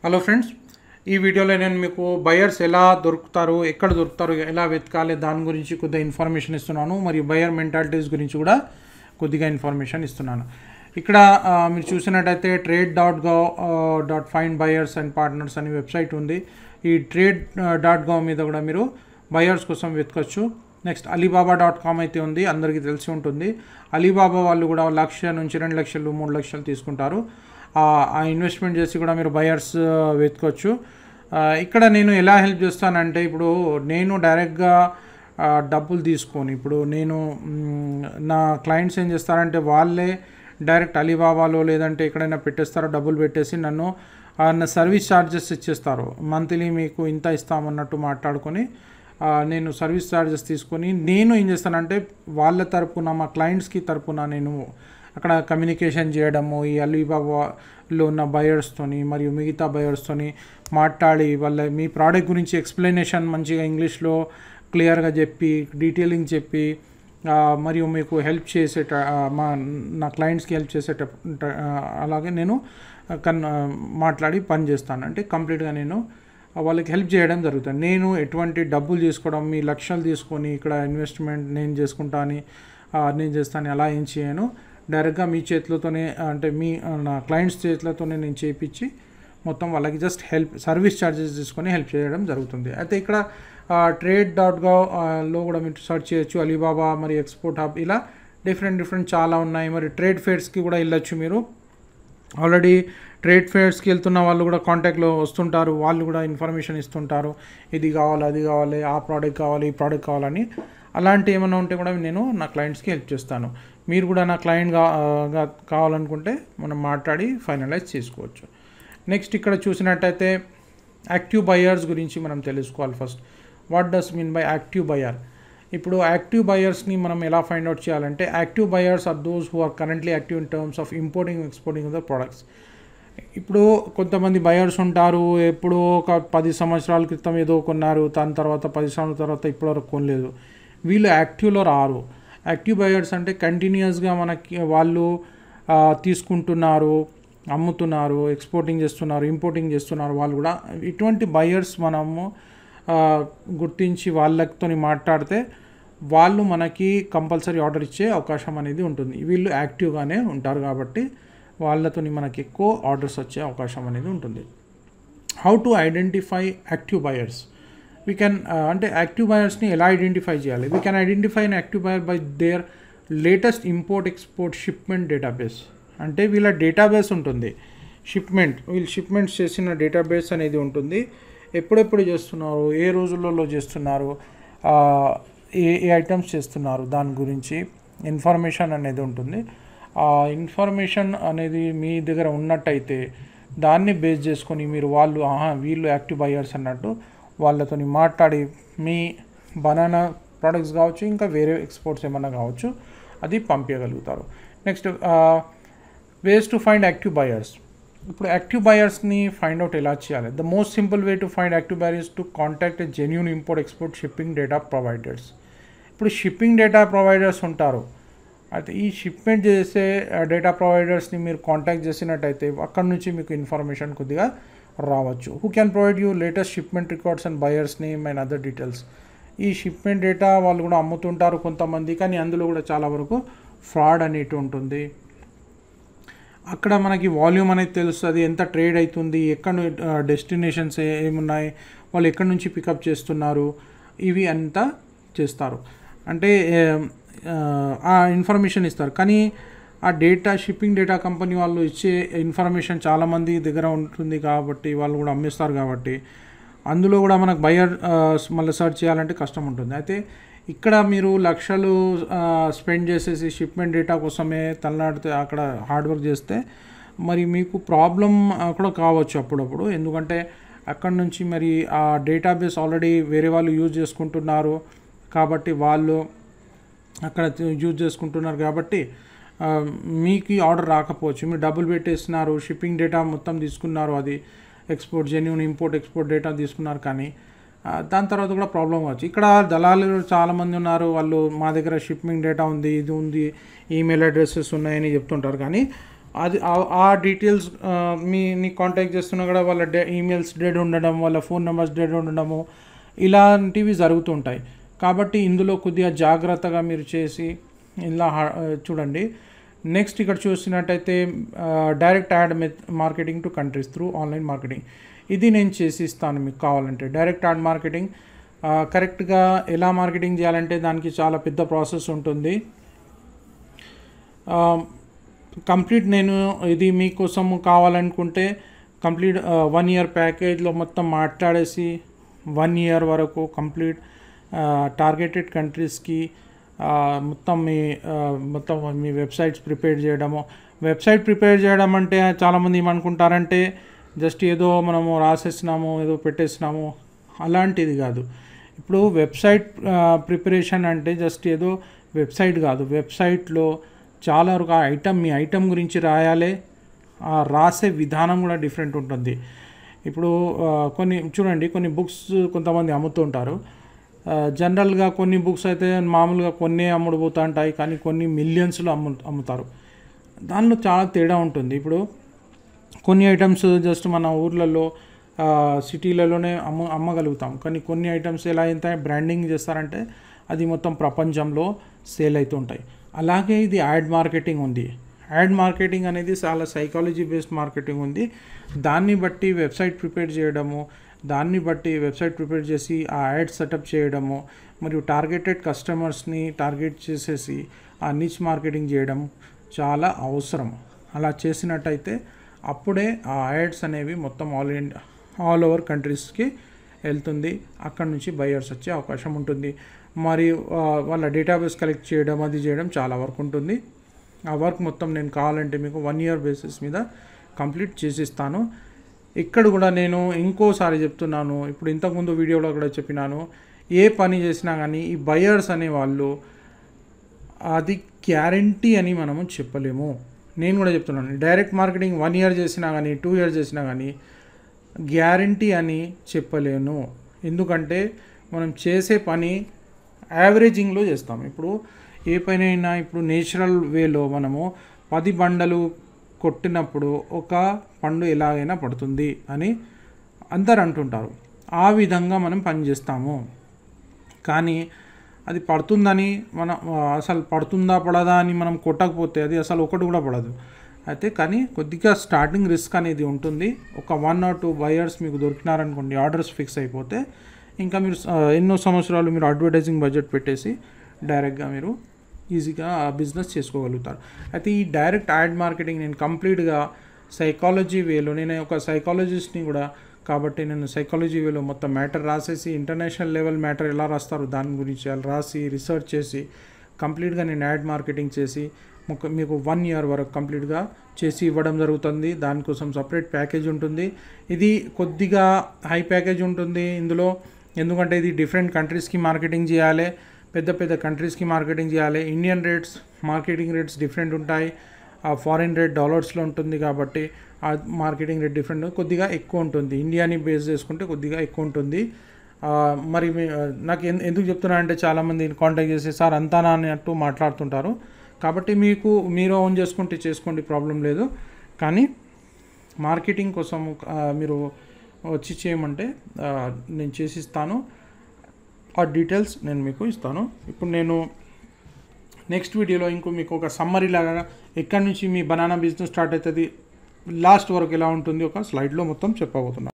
hello friends ఈ వీడియోలో నేను మీకు బయర్స్ ఎలా దొరుకుతారు ఎక్కడ దొరుకుతారు ఎలా వెతకాలి దాని గురించి కొద్దిగా ఇన్ఫర్మేషన్ ఇస్తున్నాను మరియు బయర్ మెంటాలిటీస్ గురించి కూడా కొద్దిగా ఇన్ఫర్మేషన్ ఇస్తున్నాను ఇక్కడ ఆ, మీరు చూసినట్టయితే trade dot gov dot find buyers and partners అనే వెబ్సైట్ ఉంది ఈ ట్రేడ్ డాట్ గవ్ మీద కూడా మీరు బయర్స్ కోసం వెతకచ్చు నెక్స్ట్ అలీబాబా డాట్ కామ్ అయితే ఉంది అందరికీ తెలిసి ఉంటుంది అలీబాబా వాళ్ళు కూడా లక్ష నుంచి రెండు లక్షలు మూడు లక్షలు తీసుకుంటారు ఆ- ఆ ఇన్వెస్ట్మెంట్ చేసి కూడా మీరు బయర్స్ వెతుకోవచ్చు ఆ, ఇక్కడ నేను ఎలా హెల్ప్ చేస్తానంటే ఇప్పుడు నేను డైరెక్ట్గా ఆ, డబ్బులు తీసుకొని ఇప్పుడు నేను మ్, నా క్లయింట్స్ ఏం చేస్తారంటే వాళ్ళే డైరెక్ట్ అలీబాబాలో లేదంటే ఎక్కడైనా పెట్టేస్తారో డబ్బులు పెట్టేసి నన్ను ఆ, నా సర్వీస్ ఛార్జెస్ ఇచ్చేస్తారు మంత్లీ మీకు ఇంత ఇస్తామన్నట్టు మాట్లాడుకొని ఆ, నేను సర్వీస్ ఛార్జెస్ తీసుకొని నేను ఏం చేస్తానంటే వాళ్ళ తరపున మా క్లయింట్స్కి తరపున నేను అక్కడ కమ్యూనికేషన్ చేయడము ఈ అలీబాబాలో ఉన్న బయర్స్తోని మరియు మిగతా బయర్స్తోని మాట్లాడి వాళ్ళ మీ ప్రోడక్ట్ గురించి ఎక్స్ప్లెనేషన్ మంచిగా ఇంగ్లీష్లో క్లియర్గా చెప్పి డీటెయిలింగ్ చెప్పి ఆ, మరియు మీకు హెల్ప్ చేసేట ఆ, మా నా క్లయింట్స్కి హెల్ప్ చేసేట ఆ, అలాగే నేను కన్ మాట్లాడి పని చేస్తాను అంటే కంప్లీట్గా నేను వాళ్ళకి హెల్ప్ చేయడం జరుగుతుంది నేను ఎటువంటి డబ్బులు తీసుకోవడం మీ లక్షలు తీసుకొని ఇక్కడ ఇన్వెస్ట్మెంట్ నేను చేసుకుంటా అని ఆ, నేను చేస్తాను అలా ఏం చేయను డైరెక్ట్గా మీ చేతులతోనే అంటే మీ ఆ, నా క్లయింట్స్ చేతులతోనే నేను చేయించి మొత్తం వాళ్ళకి జస్ట్ హెల్ప్ సర్వీస్ ఛార్జెస్ తీసుకొని హెల్ప్ చేయడం జరుగుతుంది అయితే ఇక్కడ ట్రేడ్ డాట్ గా లో కూడా మీరు సెర్చ్ చేయొచ్చు అలీబాబా మరి ఎక్స్పోర్ట్ హబ్ ఇలా డిఫరెంట్ డిఫరెంట్ చాలా ఉన్నాయి మరి ట్రేడ్ ఫేర్స్కి కూడా వెళ్ళొచ్చు మీరు ఆల్రెడీ ట్రేడ్ ఫేర్స్కి వెళ్తున్న వాళ్ళు కూడా కాంటాక్ట్లో వస్తుంటారు వాళ్ళు కూడా ఇన్ఫర్మేషన్ ఇస్తుంటారు ఇది కావాలి అది కావాలి ఆ ప్రోడక్ట్ కావాలి ఈ ప్రోడక్ట్ కావాలని అలాంటి ఏమైనా ఉంటే కూడా నేను నా క్లయింట్స్కి హెల్ప్ చేస్తాను మీరు కూడా నా క్లయింట్ గా గా కావాలనుకుంటే మనం మాట్లాడి ఫైనలైజ్ చేసుకోవచ్చు నెక్స్ట్ ఇక్కడ చూసినట్టయితే యాక్టివ్ బయర్స్ గురించి మనం తెలుసుకోవాలి first what does mean by active buyer ఇప్పుడు యాక్టివ్ బయర్స్ని మనం ఎలా ఫైండ్ అవుట్ చేయాలంటే active buyers are those who are currently active in terms of importing exporting the products ఇప్పుడు కొంతమంది బయర్స్ ఉంటారు ఎప్పుడో ఒక పది సంవత్సరాల క్రితం ఏదో కొన్నారు దాని తర్వాత పది సంవత్సరాల తర్వాత ఇప్పటివరకు కొనలేదు వీళ్ళు యాక్టివ్లో రారు యాక్టివ్ బయర్స్ అంటే కంటిన్యూస్గా మనకి వాళ్ళు ఆ, తీసుకుంటున్నారు అమ్ముతున్నారు ఎక్స్పోర్టింగ్ చేస్తున్నారు ఇంపోర్టింగ్ చేస్తున్నారు వాళ్ళు కూడా ఇటువంటి బయర్స్ మనము ఆ, గుర్తించి వాళ్ళతో మాట్లాడితే వాళ్ళు మనకి కంపల్సరీ ఆర్డర్ ఇచ్చే అవకాశం అనేది ఉంటుంది వీళ్ళు యాక్టివ్గానే ఉంటారు కాబట్టి వాళ్ళతో మనకి ఎక్కువ ఆర్డర్స్ వచ్చే అవకాశం అనేది ఉంటుంది how to identify active buyers we can అంటే యాక్టివ్ బయర్స్ని ఎలా ఐడెంటిఫై చేయాలి we can identify an active buyer by their latest import export shipment database అంటే వీళ్ళ డేటాబేస్ ఉంటుంది షిప్మెంట్ వీళ్ళు షిప్మెంట్స్ చేసిన డేటాబేస్ అనేది ఉంటుంది ఎప్పుడెప్పుడు చేస్తున్నారు ఏ రోజులలో చేస్తున్నారు ఆ, ఏ ఏ ఐటమ్స్ చేస్తున్నారు దాని గురించి ఇన్ఫర్మేషన్ అనేది ఉంటుంది ఆ ఇన్ఫర్మేషన్ అనేది మీ దగ్గర ఉన్నట్టయితే దాన్ని బేస్ చేసుకొని మీరు వాళ్ళు ఆహా వీళ్ళు యాక్టివ్ బయర్స్ అన్నట్టు వాళ్ళతో మాట్లాడి మీ బనానా ప్రోడక్ట్స్ కావచ్చు ఇంకా వేరే ఎక్స్పోర్ట్స్ ఏమన్నా కావచ్చు అది పంపించగలుగుతారు next ways to find active buyers ఇప్పుడు యాక్టివ్ బయర్స్ని ఫైండ్ అవుట్ ఎలా చేయాలి the most simple way to find active buyer is to contact a genuine import export shipping data providers ఇప్పుడు షిప్పింగ్ డేటా ప్రొవైడర్స్ ఉంటారు అయితే ఈ షిప్మెంట్ చేసే data ప్రొవైడర్స్ని మీరు కాంటాక్ట్ చేసినట్టయితే అక్కడ నుంచి మీకు ఇన్ఫర్మేషన్ కొద్దిగా రావచ్చు who can provide you latest shipment records and buyers name and other details ఈ షిప్మెంట్ డేటా వాళ్ళు కూడా అమ్ముతుంటారు కొంతమంది కానీ అందులో కూడా చాలా వరకు ఫ్రాడ్ అనేటి ఉంటుంది అక్కడ మనకి వాల్యూమ్ అనేది తెలుస్తుంది ఎంత ట్రేడ్ అవుతుంది ఎక్కడ డెస్టినేషన్స్ ఏమున్నాయి వాళ్ళు ఎక్కడి నుంచి పికప్ చేస్తున్నారు ఇవి అంతా చేస్తారు అంటే ఏ, ఆ, ఆ ఇన్ఫర్మేషన్ ఇస్తారు కానీ ఆ డేటా షిప్పింగ్ డేటా కంపెనీ వాళ్ళు ఇచ్చే ఇన్ఫర్మేషన్ చాలామంది దగ్గర ఉంటుంది కాబట్టి వాళ్ళు కూడా అమ్మేస్తారు కాబట్టి అందులో కూడా మనకు బయర్ మళ్ళీ సెర్చ్ చేయాలంటే కష్టం ఉంటుంది అయితే ఇక్కడ మీరు లక్షలు స్పెండ్ చేసేసి షిప్మెంట్ డేటా కోసమే తలనాడితే అక్కడ హార్డ్ వర్క్ చేస్తే మరి మీకు ప్రాబ్లం కూడా కావచ్చు అప్పుడప్పుడు ఎందుకంటే అక్కడ నుంచి మరి ఆ డేటాబేస్ ఆల్రెడీ వేరే వాళ్ళు యూజ్ చేసుకుంటున్నారు కాబట్టి వాళ్ళు అక్కడ యూజ్ చేసుకుంటున్నారు కాబట్టి ఆ, మీకు ఈ ఆర్డర్ రాకపోవచ్చు మీరు డబ్బులు పెట్టేస్తున్నారు షిప్పింగ్ డేటా మొత్తం తీసుకున్నారు అది export genuine import export data తీసుకున్నారు కానీ ఆ, దాని తర్వాత కూడా ప్రాబ్లం కావచ్చు ఇక్కడ దళాలు చాలామంది ఉన్నారు వాళ్ళు మా దగ్గర షిప్పింగ్ డేటా ఉంది ఇది ఉంది ఈమెయిల్ అడ్రసెస్ ఉన్నాయని చెప్తుంటారు కానీ అది ఆ- ఆ డీటెయిల్స్ ఆ, మీ నీ కాంటాక్ట్ చేస్తున్నా కూడా వాళ్ళ డే ఈమెయిల్స్ డెడ్ ఉండడం వాళ్ళ ఫోన్ నెంబర్స్ డెడ్ ఉండడము ఇలాంటివి జరుగుతుంటాయి కాబట్టి ఇందులో కొద్దిగా జాగ్రత్తగా మీరు చేసి ఇలా హా- చూడండి నెక్స్ట్ ఇక్కడ చూసినట్టయితే డైరెక్ట్ యాడ్ మెత్ marketing to countries through online marketing ఇది నేను చేసి ఇస్తాను మీకు కావాలంటే డైరెక్ట్ యాడ్ మార్కెటింగ్ కరెక్ట్గా ఎలా మార్కెటింగ్ చేయాలంటే దానికి చాలా పెద్ద ప్రాసెస్ ఉంటుంది కంప్లీట్ నేను ఇది మీకోసం కావాలనుకుంటే కంప్లీట్ వన్ ఇయర్ ప్యాకేజ్లో మొత్తం మాట్లాడేసి వన్ ఇయర్ వరకు కంప్లీట్ టార్గెటెడ్ కంట్రీస్కి మొత్తం మీ ఆ, మొత్తం మీ వెబ్సైట్స్ ప్రిపేర్ చేయడము వెబ్సైట్ ప్రిపేర్ చేయడం అంటే చాలామంది ఏమనుకుంటారంటే జస్ట్ ఏదో మనము రాసేసినాము ఏదో పెట్టేసినాము అలాంటిది కాదు ఇప్పుడు వెబ్సైట్ ప్రిపరేషన్ అంటే జస్ట్ ఏదో వెబ్సైట్ కాదు వెబ్సైట్లో చాలా వరకు ఆ ఐటమ్ మీ ఐటమ్ గురించి రాయాలి ఆ రాసే విధానం కూడా డిఫరెంట్ ఉంటుంది ఇప్పుడు ఆ, కొన్ని చూడండి కొన్ని బుక్స్ కొంతమంది అమ్ముతుంటారు ఆ, జనరల్గా కొన్ని బుక్స్ అయితే మామూలుగా కొన్ని అమ్ముడుపోతూ ఉంటాయి కానీ కొన్ని మిలియన్స్లో అమ్ము అమ్ముతారు దానిలో చాలా తేడా ఉంటుంది ఇప్పుడు కొన్ని ఐటమ్స్ జస్ట్ మన ఊర్లలో ఆ, సిటీలలోనే అమ్మ అమ్మగలుగుతాం కానీ కొన్ని ఐటమ్స్ ఎలా అయితే బ్రాండింగ్ చేస్తారంటే అది మొత్తం ప్రపంచంలో సేల్ అవుతుంటాయి అలాగే ఇది యాడ్ మార్కెటింగ్ ఉంది యాడ్ మార్కెటింగ్ అనేది చాలా సైకాలజీ బేస్డ్ మార్కెటింగ్ ఉంది దాన్ని బట్టి వెబ్సైట్ ప్రిపేర్ చేయడము దాన్ని బట్టి వెబ్సైట్ ప్రిపేర్ చేసి ఆ యాడ్ సెటప్ చేయడము మరియు టార్గెటెడ్ కస్టమర్స్ని టార్గెట్ చేసేసి ఆ నిచ్ మార్కెటింగ్ చేయడం చాలా అవసరం అలా చేసినట్టయితే అప్పుడే ఆ యాడ్స్ అనేవి మొత్తం ఆల్ ఇండియా ఆల్ ఓవర్ కంట్రీస్కి వెళ్తుంది అక్కడ నుంచి బయర్స్ వచ్చే అవకాశం ఉంటుంది మరియు ఆ, వాళ్ళ డేటాబేస్ కలెక్ట్ చేయడం అది చేయడం చాలా వర్క్ ఉంటుంది ఆ వర్క్ మొత్తం నేను కావాలంటే మీకు వన్ ఇయర్ బేసిస్ మీద కంప్లీట్ చేసిస్తాను ఇక్కడ కూడా నేను ఇంకోసారి చెప్తున్నాను ఇప్పుడు ఇంతకుముందు వీడియోలో కూడా చెప్పినాను ఏ పని చేసినా కానీ ఈ బయర్స్ అనే వాళ్ళు అది గ్యారంటీ అని మనము చెప్పలేము నేను కూడా చెప్తున్నాను డైరెక్ట్ మార్కెటింగ్ వన్ ఇయర్ చేసినా కానీ టూ ఇయర్స్ చేసినా కానీ గ్యారంటీ అని చెప్పలేను ఎందుకంటే మనం చేసే పని యావరేజింగ్లో చేస్తాం ఇప్పుడు ఏ పనైనా ఇప్పుడు నేచురల్ వేలో మనము పది బండలు కొట్టినప్పుడు ఒక పండు ఎలాగైనా పడుతుంది అని అందరు అంటుంటారు ఆ విధంగా మనం పని చేస్తాము కానీ అది పడుతుందని మనం ఆ, అసలు పడుతుందా పడదా అని మనం కొట్టకపోతే అది అసలు ఒకటి కూడా పడదు అయితే కానీ కొద్దిగా స్టార్టింగ్ రిస్క్ అనేది ఉంటుంది ఒక వన్ ఆర్ టూ బయర్స్ మీకు దొరికినారనుకోండి ఆర్డర్స్ ఫిక్స్ అయిపోతే ఇంకా మీరు ఆ, ఎన్నో సంవత్సరాలు మీరు అడ్వర్టైజింగ్ బడ్జెట్ పెట్టేసి డైరెక్ట్గా మీరు ఈజీగా ఆ బిజినెస్ చేసుకోగలుగుతారు అయితే ఈ డైరెక్ట్ యాడ్ మార్కెటింగ్ నేను కంప్లీట్గా సైకాలజీ వేలో నేను ఒక సైకాలజిస్ట్ని కూడా కాబట్టి నేను సైకాలజీ వేలో మొత్తం మ్యాటర్ రాసేసి ఇంటర్నేషనల్ లెవెల్ మ్యాటర్ ఎలా రాస్తారు దాని గురించి అలా రాసి రీసెర్చ్ చేసి కంప్లీట్గా నేను యాడ్ మార్కెటింగ్ చేసి ఒక- మీకు వన్ ఇయర్ వరకు కంప్లీట్గా చేసి ఇవ్వడం జరుగుతుంది దానికోసం సపరేట్ ప్యాకేజ్ ఉంటుంది ఇది కొద్దిగా హై ప్యాకేజ్ ఉంటుంది ఇందులో ఎందుకంటే ఇది డిఫరెంట్ కంట్రీస్కి మార్కెటింగ్ చేయాలి పెద్ద పెద్ద కంట్రీస్కి మార్కెటింగ్ చేయాలి Indian rates marketing rates different ఉంటాయి ఆ ఫారిన్ రేట్ డాలర్స్లో ఉంటుంది కాబట్టి ఆ మార్కెటింగ్ రేట్ డిఫరెంట్ కొద్దిగా ఎక్కువ ఉంటుంది ఇండియాని బేస్ చేసుకుంటే కొద్దిగా ఎక్కువ ఉంటుంది ఆ, మరి మీ- ఆ, నాకు ఎన్- ఎందుకు చెప్తున్నా అంటే చాలామంది కాంటాక్ట్ చేసి సార్ అంతానా అన్నట్టు మాట్లాడుతుంటారు కాబట్టి మీకు మీరు ఓన్ చేసుకుంటే చేసుకోండి ప్రాబ్లం లేదు కానీ మార్కెటింగ్ కోసం ఆ, మీరు వచ్చి చేయమంటే ఆ, నేను చేసిస్తాను ఆ డీటెయిల్స్ నేను మీకు ఇస్తాను ఇప్పుడు నేను నెక్స్ట్ వీడియోలో ఇంకో మీకు ఒక సమ్మరీ లాగా ఎక్కడి నుంచి మీ బనానా బిజినెస్ స్టార్ట్ అవుతుంది లాస్ట్ వరకు ఎలా ఉంటుంది ఒక స్లైడ్లో మొత్తం చెప్పబోతున్నాను